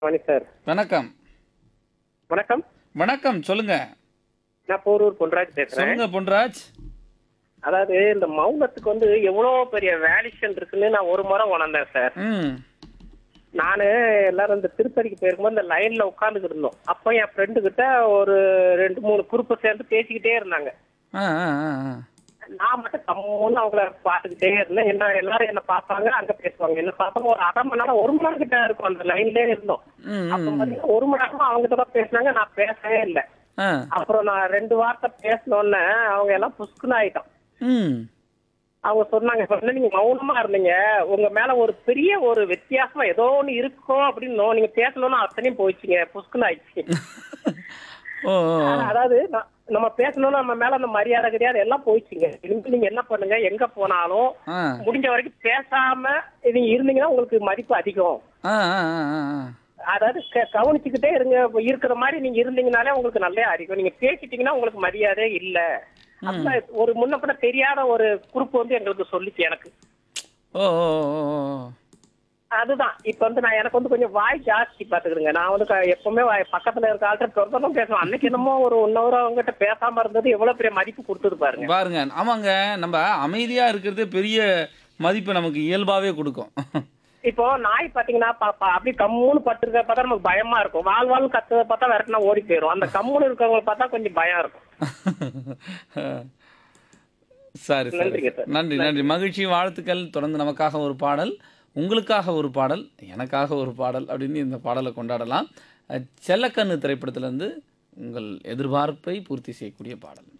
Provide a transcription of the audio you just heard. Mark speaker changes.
Speaker 1: மணி sir
Speaker 2: வணக்கம்
Speaker 1: வணக்கம்
Speaker 2: வணக்கம் சொல்லுங்க
Speaker 1: நான் போரூர் பொன்ராஜ் பேசுறேன்
Speaker 2: சொல்லுங்க பொன்ராஜ்
Speaker 1: அதாவது இந்த மௌனத்துக்கு வந்து எவ்வளவு பெரிய வேல்யூஷன் இருக்குன்னு நான் ஒரு முறை உணர்ந்தேன் சார்
Speaker 2: ம்
Speaker 1: நானு எல்லாரும் இந்த திருப்பதிக்கு போயிருக்கும்போது இந்த லைன்ல உட்காந்துக்கிட்டு இருந்தோம் அப்ப என் ஃப்ரெண்டு கிட்ட ஒரு ரெண்டு மூணு குரூப்பை சேர்ந்து பேசிக்கிட்டே இருந்தாங்க
Speaker 2: ஆ ஆ ஆ ஆ.
Speaker 1: நான் மட்டும் கம்முன்னு அவங்கள பார்த்துக்கிட்டே இருந்தேன் என்ன எல்லாரும் என்ன பார்ப்பாங்க அங்க பேசுவாங்க என்ன பார்ப்பாங்க ஒரு அரை மணி நேரம் ஒரு மணி நேரம் கிட்ட இருக்கும் அந்த லைன்லயே இருந்தோம்
Speaker 2: ம்
Speaker 1: அப்ப
Speaker 2: ம்
Speaker 1: பாத்தீங்கன்னா ஒரு மணி நேரமா அவங்க கிட்ட தான் பேசினாங்க நான் பேசவே இல்லை
Speaker 2: ஆ
Speaker 1: அப்புறம் நான் ரெண்டு வார்த்தை பேசினோடனே அவங்க எல்லாம் புஷ்குன்னு ஆயிட்டோம்
Speaker 2: ம்
Speaker 1: அவங்க சொன்னாங்க இப்ப வந்து நீங்க மௌனமா இருந்தீங்க உங்க மேல ஒரு பெரிய ஒரு வித்தியாசமா ஏதோ ஒண்ணு இருக்கும் அப்படின்னு நீங்க பேசணும்னு அத்தனையும் போயிடுச்சுங்க புஷ்குன்னு ஆயிடுச்சு
Speaker 2: ஓ ஓ, ஓ.
Speaker 1: அதாவது ந- நம்ம பேசணும்னு நம்ம மேல அந்த மரியாதை கிடையாது எல்லாம் போயிடுச்சுங்க இனிமே நீங்க என்ன பண்ணுங்க எங்க போனாலும்
Speaker 2: ஆ
Speaker 1: முடிஞ்ச வரைக்கும் பேசாம நீங்க இருந்தீங்கன்னா உங்களுக்கு மதிப்பு அதிகம்
Speaker 2: ஆ ஆ ஆ ஆ ஆ.
Speaker 1: அதாவது க- கவனிச்சுக்கிட்டே இருங்க இப்ப இருக்கிற மாதிரி நீங்க இருந்தீங்கனாலே உங்களுக்கு நல்லா அதிகம் நீங்க பேசிட்டீங்கன்னா உங்களுக்கு மரியாதை இல்ல அப்ப ஒரு முன்ன பின்ன தெரியாத ஒரு குரூப் வந்து எங்களுக்கு சொல்லிச்சு எனக்கு
Speaker 2: ஓ ஓ ஓ, ஓ, ஓ.
Speaker 1: அதுதான் இப்ப வந்து நான் எனக்கு வந்து கொஞ்சம் வாய் ஜாஸ்தி பாத்துக்கிறேங்க நான் வந்து க- எப்பவுமே வாய் பக்கத்துல இருக்க ஆள்கிட்ட தொடர்ந்தும் பேசுவேன் அன்னைக்கு என்னமோ ஒரு ஒன் ஹவர் அவங்ககிட்ட பேசாம இருந்தது எவ்வளவு பெரிய மதிப்பு கொடுத்தது பாருங்க
Speaker 2: பாருங்க ஆமாங்க நம்ம அமைதியா இருக்கிறது பெரிய மதிப்பு நமக்கு இயல்பாவே கொடுக்கும்
Speaker 1: இப்போ நாய் பாத்தீங்கன்னா ப- ப- அப்படியே கம்முன்னு பட்டுருக்க பார்த்தா நமக்கு பயமா இருக்கும் வாழ் வாழ் கத்துறத பார்த்தா விரட்டினா ஓடி போயிடும் அந்த கம்முன்னு இருக்கவங்களை பார்த்தா கொஞ்சம் பயம் இருக்கும்
Speaker 2: சரி சரி
Speaker 1: நன்றிங்க சார்.
Speaker 2: நன்றி நன்றி மகிழ்ச்சி வாழ்த்துக்கள் தொடர்ந்து நமக்காக ஒரு பாடல் உங்களுக்காக ஒரு பாடல் எனக்காக ஒரு பாடல் அப்படின்னு இந்த பாடலை கொண்டாடலாம் அஹ், செல்லக்கண்ணு திரைப்படத்திலிருந்து உங்கள் எதிர்பார்ப்பை பூர்த்தி செய்யக்கூடிய பாடல்